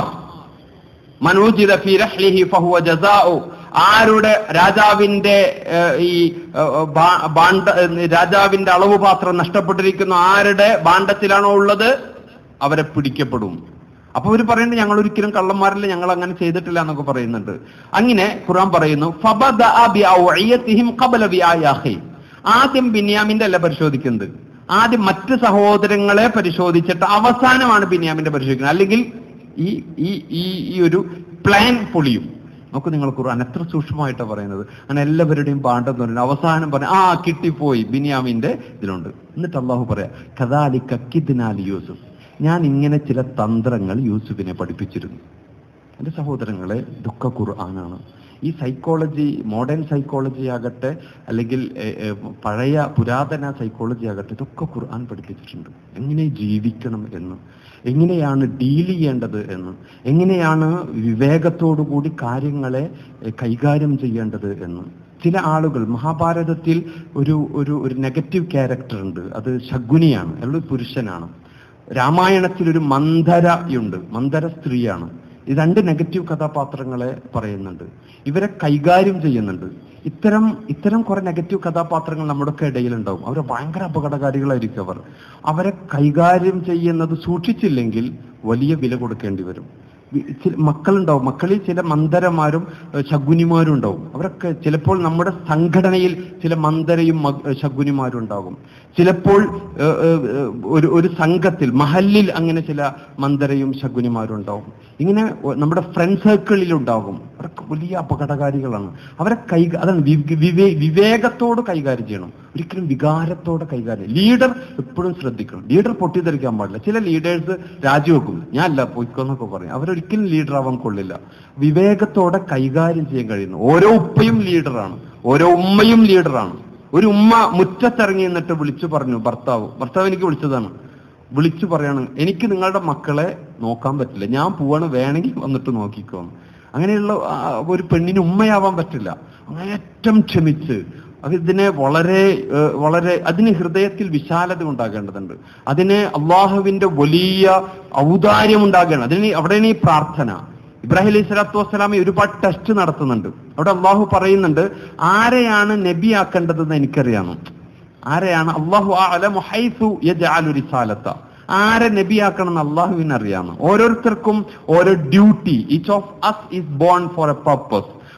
Speaker 1: മനൂജിത ഫി റഹ്ലിഹി ഫഹുവ ജസാഉ ആരുടെ രാജാവിന്റെ ഏഹ്, ഈ ഏഹ്, ബാ- ബാണ്ഡ ഏഹ്, രാജാവിന്റെ അളവ് പാത്രം നഷ്ടപ്പെട്ടിരിക്കുന്ന ആരുടെ ബാണ്ഡത്തിലാണോ ഉള്ളത് അവരെ പിടിക്കപ്പെടും അപ്പൊ ഇവര് പറയുന്നത് ഞങ്ങൾ ഒരിക്കലും കള്ളന്മാരല്ല ഞങ്ങൾ അങ്ങനെ ചെയ്തിട്ടില്ല എന്നൊക്കെ പറയുന്നുണ്ട് അങ്ങനെ ഖുറാൻ പറയുന്നു ഫബദഅ ബിഅവഇയതിഹിം ഖബല ബിആയാഹി ആദ്യം ബിന്യാമിന്റെ അല്ല പരിശോധിക്കുന്നത് ആദ്യം മറ്റ് സഹോദരങ്ങളെ പരിശോധിച്ചിട്ട് അവസാനമാണ് ബിന്യാമിന്റെ പരിശോധിക്കുന്നത് അല്ലെങ്കിൽ ഈ ഈ ഈ ഈ ഒരു പ്ലാൻ പൊളിയും നോക്കൂ നിങ്ങൾ ഖുർആൻ എത്ര സൂക്ഷ്മമായിട്ടാണ് പറയുന്നത് അങ്ങനെ എല്ലാവരുടെയും പാണ്ഡം പറയുന്നത് അവസാനം പറയാം ആ കിട്ടിപ്പോയി ബിനിയാമിന്റെ ഇതിലുണ്ട് എന്നിട്ട് അള്ളാഹു പറയാ കഥാലിക്ക കിദ്നാലി യൂസുഫ് ഞാൻ ഇങ്ങനെ ചില തന്ത്രങ്ങൾ യൂസുഫിനെ പഠിപ്പിച്ചിരുന്നു എൻ്റെ സഹോദരങ്ങളെ ദുഃഖ ഖുർആനാണ് ഈ സൈക്കോളജി മോഡേൺ സൈക്കോളജി ആകട്ടെ അല്ലെങ്കിൽ എ, എ, പഴയ പുരാതന സൈക്കോളജി ആകട്ടെ ഇതൊക്കെ ഖുർആൻ പഠിപ്പിച്ചിട്ടുണ്ട് എങ്ങനെ ജീവിക്കണം എന്ന് എങ്ങനെയാണ് ഡീൽ ചെയ്യേണ്ടത് എന്ന് എങ്ങനെയാണ് വിവേകത്തോടുകൂടി കാര്യങ്ങളെ എ, കൈകാര്യം ചെയ്യേണ്ടത് എന്ന് ചില ആളുകൾ മഹാഭാരതത്തിൽ ഒരു ഒരു ഒരു നെഗറ്റീവ് ക്യാരക്ടർ ഉണ്ട് അത് ശകുനിയാണ് അയാൾ ഒരു പുരുഷനാണ് രാമായണത്തിൽ ഒരു മന്ധരയുണ്ട് മന്ധര സ്ത്രീയാണ് ഈ രണ്ട് നെഗറ്റീവ് കഥാപാത്രങ്ങളെ പറയുന്നുണ്ട് ഇവരെ കൈകാര്യം ചെയ്യുന്നുണ്ട് ഇത്തരം ഇത്തരം കുറെ നെഗറ്റീവ് കഥാപാത്രങ്ങൾ നമ്മുടെയൊക്കെ ഇടയിലുണ്ടാവും അവർ ഭയങ്കര അപകടകാരികളായിരിക്കും അവർ അവരെ കൈകാര്യം ചെയ്യുന്നത് സൂക്ഷിച്ചില്ലെങ്കിൽ വലിയ വില കൊടുക്കേണ്ടി വരും വി- ചില മക്കളുണ്ടാവും മക്കളിൽ ചില മന്ദരമാരും ഏഹ്, ശകുനിമാരും ഉണ്ടാവും അവരൊക്കെ ചിലപ്പോൾ നമ്മുടെ സംഘടനയിൽ ചില മന്ദരയും മഗ്- ഏഹ്, ശകുനിമാരും ഉണ്ടാകും ചിലപ്പോൾ ഏഹ്, ഏഹ്, ഏഹ്, ഒരു ഒരു സംഘത്തിൽ മഹല്ലിൽ അങ്ങനെ ചില മന്ദരയും ശകുനിമാരും ഉണ്ടാവും ഇങ്ങനെ ഒ- നമ്മുടെ ഫ്രണ്ട് സർക്കിളിൽ ഉണ്ടാകും അവരൊക്കെ വലിയ അപകടകാരികളാണ് അവരെ കൈ അതാണ് വി- വിവേ വിവേകത്തോട് കൈകാര്യം ചെയ്യണം ഒരിക്കലും വികാരത്തോടെ കൈകാര്യം ലീഡർ എപ്പോഴും ശ്രദ്ധിക്കണം ലീഡർ പൊട്ടിത്തെറിക്കാൻ പാടില്ല ചില ലീഡേഴ്സ് രാജിവെക്കും ഞാൻ അല്ല പോയിക്കോന്നൊക്കെ പറയും അവരൊരിക്കലും ലീഡർ ആവാൻ കൊള്ളില്ല വിവേകത്തോടെ കൈകാര്യം ചെയ്യാൻ കഴിയുന്നു ഓരോ ഉപ്പയും ലീഡറാണ് ഓരോ ഉമ്മയും ലീഡറാണ് ഒരു ഉമ്മ മുറ്റത്തിറങ്ങി എന്നിട്ട് വിളിച്ചു പറഞ്ഞു ഭർത്താവ് ഭർത്താവ് എനിക്ക് വിളിച്ചതാണ് വിളിച്ചു പറയാണ് എനിക്ക് നിങ്ങളുടെ മക്കളെ നോക്കാൻ പറ്റില്ല ഞാൻ പോവാണ് വേണമെങ്കിൽ വന്നിട്ട് നോക്കിക്കോന്ന് അങ്ങനെയുള്ള ആ, ഒരു പെണ്ണിന് ഉമ്മയാവാൻ പറ്റില്ല അങ്ങേറ്റം ക്ഷമിച്ച് അത് ഇതിനെ വളരെ ഏഹ്, വളരെ അതിന് ഹൃദയത്തിൽ വിശാലത ഉണ്ടാകേണ്ടതുണ്ട് അതിന് അള്ളാഹുവിന്റെ വലിയ ഔദാര്യം ഉണ്ടാകണം അതിന് അവിടെയാണ് ഈ പ്രാർത്ഥന ഇബ്രാഹിം അലൈഹി സ്വലാത്തു വസ്സലാമി ഒരുപാട് ടെസ്റ്റ് നടത്തുന്നുണ്ട് അവിടെ അള്ളാഹു പറയുന്നുണ്ട് ആരെയാണ് നബിയാക്കേണ്ടതെന്ന് എനിക്കറിയാമോ ആരെയാണ് അള്ളാഹു അലമു ഹൈസു യജഅലു റിസാലത്ത ആരെ നബിയാക്കണം എന്ന് അള്ളാഹുവിന് അറിയാമോ ഓരോരുത്തർക്കും ഓരോ duty each of us is born for a purpose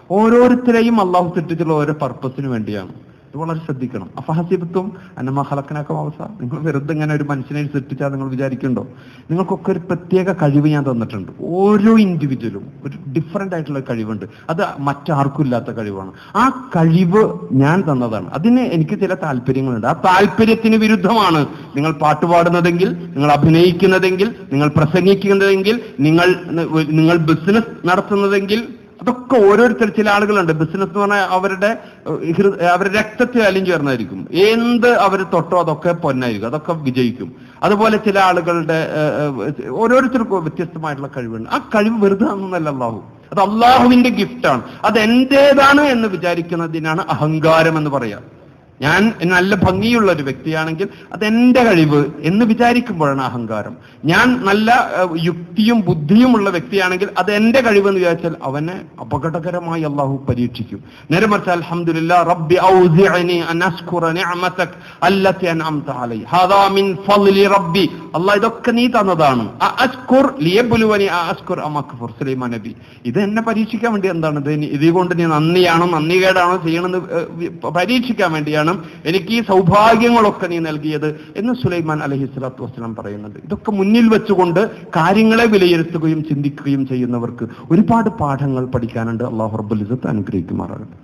Speaker 1: ഓരോരുത്തരെയും അള്ളാഹു സൃഷ്ടിച്ചുള്ള ഓരോ പർപ്പസിന് വേണ്ടിയാണ് ഇത് വളരെ ശ്രദ്ധിക്കണം അഫഹസിബത്തും അന്നമ ഹലക്കനൊക്കെ അവസ്ഥ നിങ്ങൾ വെറുതെ ഇങ്ങനെ ഒരു മനുഷ്യനെ സൃഷ്ടിച്ചാൽ നിങ്ങൾ വിചാരിക്കുന്നുണ്ടോ നിങ്ങൾക്കൊക്കെ ഒരു പ്രത്യേക കഴിവ് ഞാൻ തന്നിട്ടുണ്ട് ഓരോ ഇൻഡിവിജ്വലും ഒരു ഡിഫറെന്റ് ആയിട്ടുള്ള കഴിവുണ്ട് അത് മറ്റാർക്കും ഇല്ലാത്ത കഴിവാണ് ആ കഴിവ് ഞാൻ തന്നതാണ് അതിന് എനിക്ക് ചില താല്പര്യങ്ങളുണ്ട് ആ താല്പര്യത്തിന് വിരുദ്ധമാണ് നിങ്ങൾ പാട്ടുപാടുന്നതെങ്കിൽ നിങ്ങൾ അഭിനയിക്കുന്നതെങ്കിൽ നിങ്ങൾ പ്രസംഗിക്കുന്നതെങ്കിൽ നിങ്ങൾ നിങ്ങൾ ബിസിനസ് നടത്തുന്നതെങ്കിൽ അതൊക്കെ ഓരോരുത്തർ ചില ആളുകളുണ്ട് ബിസിനസ് എന്ന് പറഞ്ഞാൽ അവരുടെ ഏഹ്, ഹൃ- അവരുടെ രക്തത്തിൽ അലിഞ്ഞു ചേർന്നായിരിക്കും എന്ത് അവർ തൊട്ടോ അതൊക്കെ പൊന്നായിരിക്കും അതൊക്കെ വിജയിക്കും അതുപോലെ ചില ആളുകളുടെ ഏഹ്, ഏഹ്, ഓരോരുത്തർക്കും വ്യത്യസ്തമായിട്ടുള്ള കഴിവുണ്ട് ആ കഴിവ് വെറുതെ തന്നല്ല അള്ളാഹു അത് അള്ളാഹുവിന്റെ ഗിഫ്റ്റാണ് അത് എന്റേതാണ് എന്ന് വിചാരിക്കുന്നതിനാണ് അഹങ്കാരം എന്ന് പറയാം ഞാൻ നല്ല ഭംഗിയുള്ള ഒരു വ്യക്തിയാണെങ്കിൽ അത് എന്റെ കഴിവ് എന്ന് വിചാരിക്കുമ്പോഴാണ് അഹങ്കാരം ഞാൻ നല്ല ഏഹ്, യുക്തിയും ബുദ്ധിയുമുള്ള വ്യക്തിയാണെങ്കിൽ അത് എന്റെ കഴിവ് എന്ന് വിചാരിച്ചാൽ അവനെ അപകടകരമായി അള്ളാഹു പരീക്ഷിക്കും നേരെ മറിച്ച് അൽഹംദുലില്ലാ റബ്ബി ഔസിഅനി അൻ അസ്കുറ നിഅമതക് അല്ലതി അൻഅംത അലൈ ഹാദാ മിൻ ഫളി റബ്ബി അല്ലാഹ് ഇതൊക്കെ നീ തന്നതാണ് അ അസ്കുർ ലിയബ്ലുവനി അ അസ്കുർ അം അക്ഫുർ സുലൈമാൻ നബി ഇത് എന്നെ പരീക്ഷിക്കാൻ വേണ്ടി എന്താണ് ഇത് ഇനി- ഇതുകൊണ്ട് നീ നന്ദിയാണോ നന്ദികേടാണോ ചെയ്യണമെന്ന് ഏഹ്, വി- പരീക്ഷിക്കാൻ വേണ്ടിയാണ് എനിക്ക് ഈ സൗഭാഗ്യങ്ങളൊക്കെ നീ നൽകിയത് എന്ന് സുലൈമാൻ അലഹി സ്വലാത്തു വസ്സലാം പറയുന്നുണ്ട് ഇതൊക്കെ മുന്നിൽ വെച്ചുകൊണ്ട് കാര്യങ്ങളെ വിലയിരുത്തുകയും ചിന്തിക്കുകയും ചെയ്യുന്നവർക്ക് ഒരുപാട് പാഠങ്ങൾ പഠിക്കാനുണ്ട് അള്ളാഹു റബ്ബുൽ ഇസത്ത് അനുഗ്രഹിക്കുമാറാകട്ടെ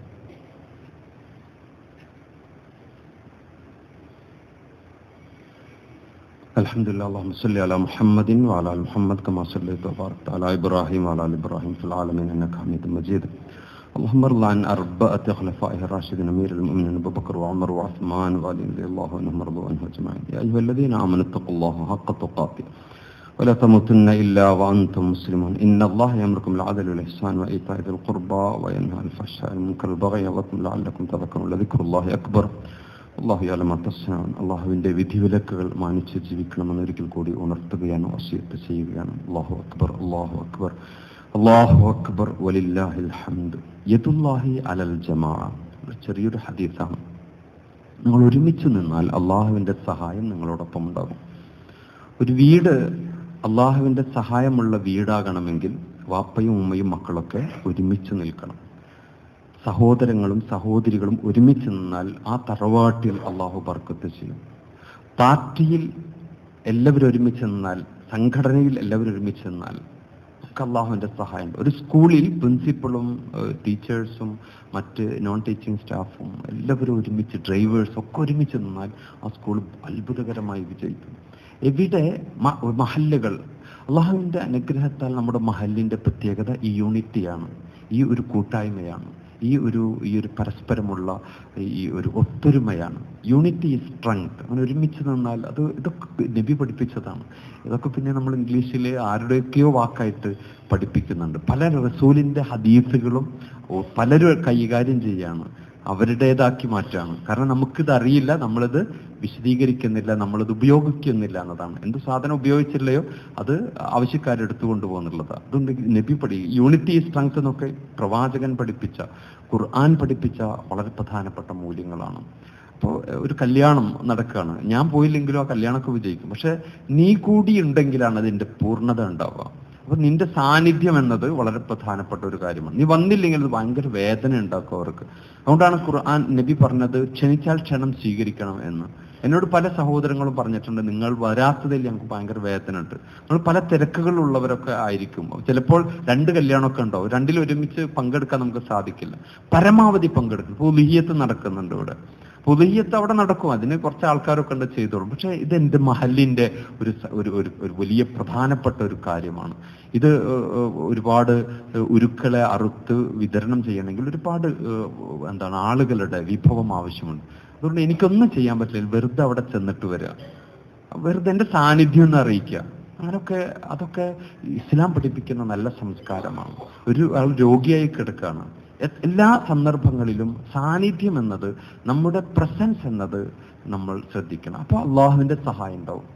Speaker 1: الحمد لله اللهم صل على محمد وعلى ال محمد كما صليت وباركت على ابراهيم وعلى ال ابراهيم في العالمين انك حميد مجيد اللهم ارض عن اربعه خلفائه الراشدين امير المؤمنين ابو بكر وعمر وعثمان وعلي رضي الله عنهم وارضوا عنهم اجمعين يا ايها الذين امنوا اتقوا الله حق تقاته ولا تموتن الا وانتم مسلمون ان الله يامركم بالعدل والاحسان وايتاء ذي القربى وينهى عن الفحشاء والمنكر والبغي يعظكم لعلكم تذكرون لذكر الله اكبر അള്ളാഹു യാലമത്തസ്സാണ് അള്ളാഹുവിൻ്റെ വിധിവിലക്കുകൾ മാനിച്ച് ജീവിക്കണമെന്ന് ഒരിക്കൽ കൂടി ഉണർത്തുകയാണ് വസിയത്ത് ചെയ്യുകയാണ് അള്ളാഹു അക്ബർ അള്ളാഹു അക്ബർ അള്ളാഹു അക്ബർ വലില്ലാഹിൽ ഹംദ് യദുല്ലാഹി അലൽ ജമാ ഒരു ചെറിയൊരു ഹദീസാണ് നിങ്ങൾ ഒരുമിച്ച് നിന്നാൽ അള്ളാഹുവിൻ്റെ സഹായം നിങ്ങളോടൊപ്പം ഉണ്ടാകും ഒരു വീട് അള്ളാഹുവിൻ്റെ സഹായമുള്ള വീടാകണമെങ്കിൽ വാപ്പയും ഉമ്മയും മക്കളൊക്കെ ഒരുമിച്ച് നിൽക്കണം സഹോദരങ്ങളും സഹോദരികളും ഒരുമിച്ച് നിന്നാൽ ആ തറവാട്ടിൽ അള്ളാഹു ബർക്കത്ത് ചെയ്യും പാർട്ടിയിൽ എല്ലാവരും ഒരുമിച്ച് നിന്നാൽ സംഘടനയിൽ എല്ലാവരും ഒരുമിച്ച് നിന്നാൽ ഒക്കെ അള്ളാഹുവിൻ്റെ സഹായം ഒരു സ്കൂളിൽ പ്രിൻസിപ്പളും ടീച്ചേഴ്സും മറ്റ് നോൺ ടീച്ചിങ് സ്റ്റാഫും എല്ലാവരും ഒരുമിച്ച് ഡ്രൈവേഴ്സും ഒക്കെ ഒരുമിച്ച് നിന്നാൽ ആ സ്കൂൾ അത്ഭുതകരമായി വിജയിക്കും എവിടെ മ- മഹല്ലുകൾ അള്ളാഹുവിൻ്റെ അനുഗ്രഹത്താൽ നമ്മുടെ മഹലിൻ്റെ പ്രത്യേകത ഈ യൂണിറ്റിയാണ് ഈ ഒരു കൂട്ടായ്മയാണ് ഈ ഒരു ഈ ഒരു പരസ്പരമുള്ള ഈ ഒരു ഒത്തൊരുമയാണ് യൂണിറ്റി ഈസ് സ്ട്രെങ്ത് അങ്ങനെ ഒരുമിച്ച് നിന്നാൽ അത് ഇതൊക്കെ നബി പഠിപ്പിച്ചതാണ് ഇതൊക്കെ പിന്നെ നമ്മൾ ഇംഗ്ലീഷിൽ ആരുടെയൊക്കെയോ വാക്കായിട്ട് പഠിപ്പിക്കുന്നുണ്ട് പല റസൂലിൻ്റെ ഹദീസുകളും ഓ, പലരും കൈകാര്യം ചെയ്യാണ് അവരുടേതാക്കി മാറ്റാണ് കാരണം നമുക്കിത് അറിയില്ല നമ്മളിത് വിശദീകരിക്കുന്നില്ല നമ്മളിത് ഉപയോഗിക്കുന്നില്ല എന്നതാണ് എന്ത് സാധനം ഉപയോഗിച്ചില്ലയോ അത് ആവശ്യക്കാരെടുത്തു കൊണ്ടുപോകുന്നുള്ളതാണ് അതുകൊണ്ട് നബി പഠി യൂണിറ്റി സ്ട്രെങ്ത് എന്നൊക്കെ പ്രവാചകൻ പഠിപ്പിച്ച ഖുർആൻ പഠിപ്പിച്ച വളരെ പ്രധാനപ്പെട്ട മൂല്യങ്ങളാണ് അപ്പോൾ ഒരു കല്യാണം നടക്കുകയാണ് ഞാൻ പോയില്ലെങ്കിലും ആ കല്യാണമൊക്കെ വിജയിക്കും പക്ഷെ നീ കൂടി ഉണ്ടെങ്കിലാണ് അതിന്റെ പൂർണ്ണത ഉണ്ടാവുക അപ്പൊ നിന്റെ സാന്നിധ്യം എന്നത് വളരെ പ്രധാനപ്പെട്ട ഒരു കാര്യമാണ് നീ വന്നില്ലെങ്കിൽ അത് ഭയങ്കര വേദന ഉണ്ടാക്കും അവർക്ക് അതുകൊണ്ടാണ് ഖുർആൻ നബി പറഞ്ഞത് ക്ഷണിച്ചാൽ ക്ഷണം സ്വീകരിക്കണം എന്ന് എന്നോട് പല സഹോദരങ്ങളും പറഞ്ഞിട്ടുണ്ട് നിങ്ങൾ വരാത്തതിൽ ഞങ്ങൾക്ക് ഭയങ്കര വേദന ഉണ്ട് നമ്മൾ പല തിരക്കുകളുള്ളവരൊക്കെ ആയിരിക്കും ചിലപ്പോൾ രണ്ട് കല്യാണമൊക്കെ ഉണ്ടാവും രണ്ടിൽ ഒരുമിച്ച് പങ്കെടുക്കാൻ നമുക്ക് സാധിക്കില്ല പരമാവധി പങ്കെടുക്കും ഇപ്പോൾ ലിഹിയത്ത് നടക്കുന്നുണ്ട് ഇവിടെ പുതുയ്യത്ത് അവിടെ നടക്കും അതിന് കുറച്ച് ആൾക്കാരൊക്കെ ഉണ്ട് ചെയ്തോളും പക്ഷെ ഇത് എൻ്റെ മഹലിന്റെ ഒരു സ- ഒരു ഒരു ഒരു വലിയ പ്രധാനപ്പെട്ട ഒരു കാര്യമാണ് ഇത് ഏഹ്, ഏഹ്, ഒരുപാട് ഏഹ്, ഉരുക്കളെ അറുത്ത് വിതരണം ചെയ്യണമെങ്കിൽ ഒരുപാട് ഏഹ്, എന്താണ് ആളുകളുടെ വിഭവം ആവശ്യമുണ്ട് അതുകൊണ്ട് എനിക്കൊന്നും ചെയ്യാൻ പറ്റില്ല വെറുതെ അവിടെ ചെന്നിട്ട് വരിക വെറുതെ എൻ്റെ സാന്നിധ്യം ഒന്ന് അറിയിക്കുക അങ്ങനൊക്കെ അതൊക്കെ ഇസ്ലാം പഠിപ്പിക്കുന്ന നല്ല സംസ്കാരമാണ് ഒരു ആൾ രോഗിയായി കിടക്കുകയാണ് എ- എല്ലാ സന്ദർഭങ്ങളിലും സാന്നിധ്യം എന്നത് നമ്മുടെ പ്രസൻസ് എന്നത് നമ്മൾ ശ്രദ്ധിക്കണം അപ്പോൾ അള്ളാഹുവിൻ്റെ സഹായം ഉണ്ടാവും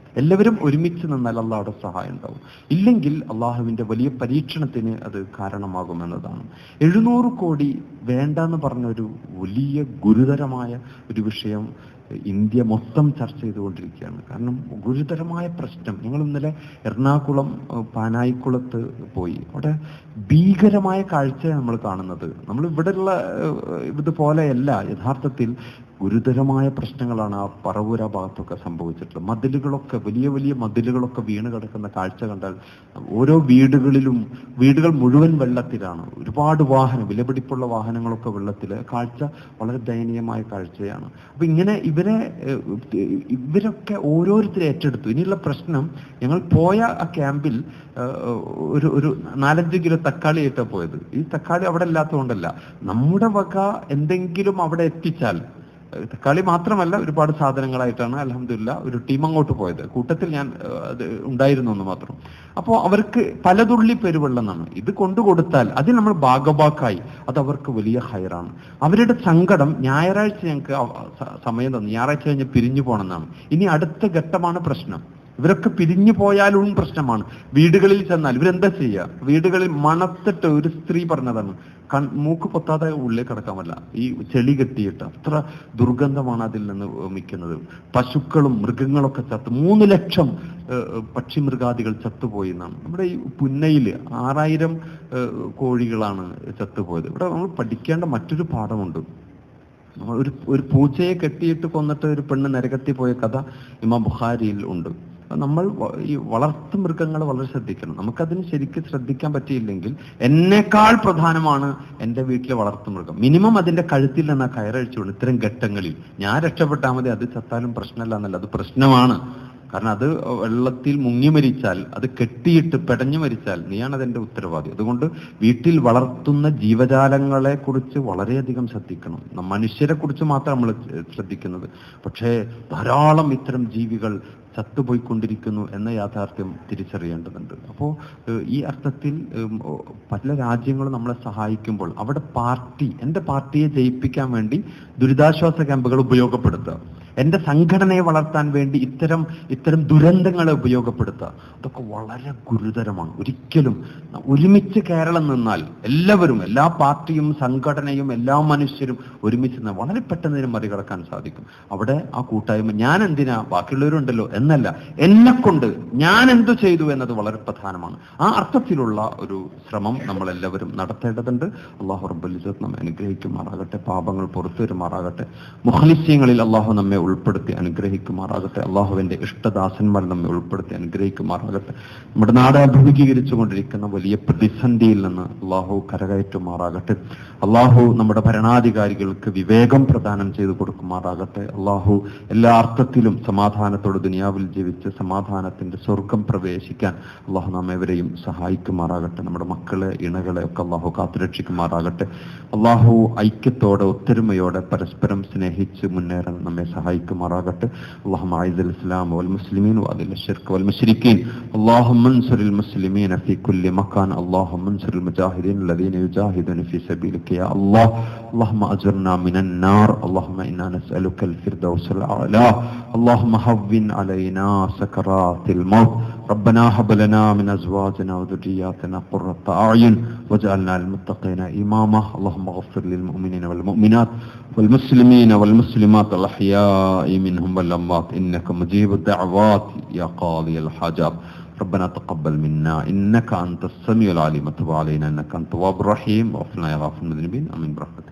Speaker 1: എല്ലാവരും ഒരുമിച്ച് നിന്നാൽ അള്ളാഹുടെ സഹായം ഉണ്ടാവും ഇല്ലെങ്കിൽ അള്ളാഹുവിന്റെ വലിയ പരീക്ഷണത്തിന് അത് കാരണമാകുമെന്നതാണ് എഴുന്നൂറ് കോടി വേണ്ട എന്ന് പറഞ്ഞ ഒരു വലിയ ഗുരുതരമായ ഒരു വിഷയം ഇന്ത്യ മൊത്തം ചർച്ച ചെയ്തുകൊണ്ടിരിക്കുകയാണ് കാരണം ഗുരുതരമായ പ്രശ്നം ഞങ്ങൾ ഇന്നലെ എറണാകുളം ഏഹ്, പാനായിക്കുളത്ത് പോയി അവിടെ ഭീകരമായ കാഴ്ചയാണ് നമ്മൾ കാണുന്നത് നമ്മൾ ഇവിടെയുള്ള ഏഹ്, ഇതുപോലെയല്ല യഥാർത്ഥത്തിൽ ഗുരുതരമായ പ്രശ്നങ്ങളാണ് ആ പറവൂര ഭാഗത്തൊക്കെ സംഭവിച്ചിട്ടുള്ളത് മതിലുകളൊക്കെ വലിയ വലിയ മതിലുകളൊക്കെ വീണ് കിടക്കുന്ന കാഴ്ച കണ്ടാൽ ഓരോ വീടുകളിലും വീടുകൾ മുഴുവൻ വെള്ളത്തിലാണ് ഒരുപാട് വാഹനം വിലപിടിപ്പുള്ള വാഹനങ്ങളൊക്കെ വെള്ളത്തിൽ കാഴ്ച വളരെ ദയനീയമായ കാഴ്ചയാണ് അപ്പൊ ഇങ്ങനെ ഇവരെ ഏഹ്, ഇവരൊക്കെ ഓരോരുത്തരെ ഏറ്റെടുത്തു ഇനിയുള്ള പ്രശ്നം ഞങ്ങൾ പോയ ആ ക്യാമ്പിൽ ഏഹ്, ഒരു ഒരു നാലഞ്ച് കിലോ തക്കാളി ആയിട്ടാണ് പോയത് ഈ തക്കാളി അവിടെ ഇല്ലാത്തതുകൊണ്ടല്ല നമ്മുടെ വക എന്തെങ്കിലും അവിടെ എത്തിച്ചാൽ ഏഹ് തക്കാളി മാത്രമല്ല ഒരുപാട് സാധനങ്ങളായിട്ടാണ് അലഹമില്ല ഒരു ടീം അങ്ങോട്ട് പോയത് കൂട്ടത്തിൽ ഞാൻ ഏഹ്, അത് ഉണ്ടായിരുന്നു എന്ന് മാത്രം അപ്പോൾ അവർക്ക് പലതുള്ളി പെരുവെള്ളം എന്നാണ് ഇത് കൊണ്ടുകൊടുത്താൽ അതിൽ നമ്മൾ ഭാഗഭാക്കായി അത് അവർക്ക് വലിയ ഹൈറാണ് അവരുടെ സങ്കടം ഞായറാഴ്ച ഞങ്ങൾക്ക് അവ- സ- സമയം തന്നു ഞായറാഴ്ച കഴിഞ്ഞ് പിരിഞ്ഞു പോകണമെന്നാണ് ഇനി അടുത്ത ഘട്ടമാണ് പ്രശ്നം ഇവരൊക്കെ പിരിഞ്ഞു പോയാലും പ്രശ്നമാണ് വീടുകളിൽ ചെന്നാൽ ഇവരെന്താ ചെയ്യുക വീടുകളിൽ മണത്തിട്ട് ഒരു സ്ത്രീ പറഞ്ഞതാണ് കൺ മൂക്ക് പൊത്താതെ ഉള്ളിൽ കിടക്കാൻ പറ്റില്ല ഈ ചെളി കെട്ടിയിട്ട് അത്ര ദുർഗന്ധമാണ് അതിൽ നിന്ന് മിക്കുന്നത് പശുക്കളും മൃഗങ്ങളൊക്കെ ചത്ത് മൂന്ന് ലക്ഷം ഏഹ്, പക്ഷി മൃഗാദികൾ ചത്തുപോയി എന്നാണ് നമ്മുടെ ഈ പുന്നയില് ആറായിരം ഏഹ്, കോഴികളാണ് ചത്തുപോയത് ഇവിടെ നമ്മൾ പഠിക്കേണ്ട മറ്റൊരു പാഠമുണ്ട് നമ്മൾ ഒരു ഒരു പൂച്ചയെ കെട്ടിയിട്ട് കൊന്നിട്ട് ഒരു പെണ്ണ് നരകത്തിൽ പോയ കഥ ഇമാം ബുഖാരിയിൽ ഉണ്ട് അപ്പൊ നമ്മൾ വ- ഈ വളർത്തു മൃഗങ്ങളെ വളരെ ശ്രദ്ധിക്കണം നമുക്കതിന് ശരിക്കും ശ്രദ്ധിക്കാൻ പറ്റിയില്ലെങ്കിൽ എന്നേക്കാൾ പ്രധാനമാണ് എൻ്റെ വീട്ടിലെ വളർത്തു മൃഗം മിനിമം അതിന്റെ കഴുത്തിൽ നിന്ന് ആ കയറഴിച്ചുകൊണ്ട് ഇത്തരം ഘട്ടങ്ങളിൽ ഞാൻ രക്ഷപ്പെട്ടാൽ മതി അത് ചത്താലും പ്രശ്നമല്ല എന്നല്ല അത് പ്രശ്നമാണ് കാരണം അത് വെള്ളത്തിൽ മുങ്ങി മരിച്ചാൽ അത് കെട്ടിയിട്ട് പെടഞ്ഞു മരിച്ചാൽ നീയാണ് അതിന്റെ ഉത്തരവാദി അതുകൊണ്ട് വീട്ടിൽ വളർത്തുന്ന ജീവജാലങ്ങളെ കുറിച്ച് വളരെയധികം ശ്രദ്ധിക്കണം ന- മനുഷ്യരെ കുറിച്ച് മാത്രം നമ്മൾ ശ്രദ്ധിക്കുന്നത് പക്ഷേ ധാരാളം ഇത്തരം ജീവികൾ ചത്തുപോയിക്കൊണ്ടിരിക്കുന്നു എന്ന യാഥാർത്ഥ്യം തിരിച്ചറിയേണ്ടതുണ്ട് അപ്പോൾ ഈ അർത്ഥത്തിൽ ഉം, ഓ, പല രാജ്യങ്ങളും നമ്മളെ സഹായിക്കുമ്പോൾ അവിടെ പാർട്ടി എൻ്റെ പാർട്ടിയെ ജയിപ്പിക്കാൻ വേണ്ടി ദുരിതാശ്വാസ ക്യാമ്പുകൾ ഉപയോഗപ്പെടുത്തുക എൻ്റെ സംഘടനയെ വളർത്താൻ വേണ്ടി ഇത്തരം ഇത്തരം ദുരന്തങ്ങളെ ഉപയോഗപ്പെടുത്തുക അതൊക്കെ വളരെ ഗുരുതരമാണ് ഒരിക്കലും ഒരുമിച്ച് കേരളം നിന്നാൽ എല്ലാവരും എല്ലാ പാർട്ടിയും സംഘടനയും എല്ലാ മനുഷ്യരും ഒരുമിച്ച് നിന്നാൽ വളരെ പെട്ടെന്ന് ഇതിനെ മറികടക്കാൻ സാധിക്കും അവിടെ ആ കൂട്ടായ്മ ഞാൻ എന്തിനാ ബാക്കിയുള്ളവരുണ്ടല്ലോ എന്നല്ല എന്നെ കൊണ്ട് ഞാൻ എന്തു ചെയ്തു എന്നത് വളരെ പ്രധാനമാണ് ആ അർത്ഥത്തിലുള്ള ഒരു ശ്രമം നമ്മൾ എല്ലാവരും നടത്തേണ്ടതുണ്ട് അള്ളാഹു റബ്ബുലിസത്ത് നമ്മെ അനുഗ്രഹിക്കുമാറാകട്ടെ പാപങ്ങൾ പുറത്തു വരുമാറാകട്ടെ മുഹലിസ്യങ്ങളിൽ അള്ളാഹു നമ്മെ ഉൾപ്പെടുത്തി അനുഗ്രഹിക്കുമാറാകട്ടെ അള്ളാഹുവിന്റെ ഇഷ്ടദാസന്മാർ നമ്മെ ഉൾപ്പെടുത്തി അനുഗ്രഹിക്കുമാറാകട്ടെ നമ്മുടെ നാട് അഭിമുഖീകരിച്ചു കൊണ്ടിരിക്കുന്ന വലിയ പ്രതിസന്ധിയിൽ നിന്ന് അള്ളാഹു കരകയറ്റുമാറാകട്ടെ അള്ളാഹു നമ്മുടെ ഭരണാധികാരികൾക്ക് വിവേകം പ്രദാനം ചെയ്തു കൊടുക്കുമാറാകട്ടെ അള്ളാഹു എല്ലാ അർത്ഥത്തിലും സമാധാനത്തോട് ദുനിയാവിൽ ജീവിച്ച് സമാധാനത്തിന്റെ സ്വർഗം പ്രവേശിക്കാൻ അള്ളാഹു നാം ഏവരെയും സഹായിക്കുമാറാകട്ടെ നമ്മുടെ മക്കളെ ഇണകളെ ഒക്കെ അള്ളാഹു കാത്തുരക്ഷിക്കുമാറാകട്ടെ അള്ളാഹു ഐക്യത്തോടെ ഒത്തൊരുമയോടെ പരസ്പരം സ്നേഹിച്ച് മുന്നേറാൻ നമ്മെ സഹായിക്കുമാറാകട്ടെ അള്ളാഹു ആയിദ് الإسلام والمسلمين وأذل الشرك والمشركين اللهم انصر المسلمين في كل مكان اللهم انصر المجاهدين الذين يجاهدون في سبيلك يا الله اللهم أجرنا من النار اللهم إنا نسألك الفردوس الأعلى اللهم هون علينا سكرات الموت ربنا هب لنا من أزواجنا وذرياتنا قرة أعين واجعلنا للمتقين إماما اللهم اغفر للمؤمنين والمؤمنات والمسلمين والمسلمات الأحياء منهم والأموات إنك مجيب الدعوات يا قاضي الحاجات ربنا تقبل منا إنك أنت السميع العليم وتب علينا إنك أنت التواب الرحيم واغفر لنا يا غافر المذنبين آمين برحمتك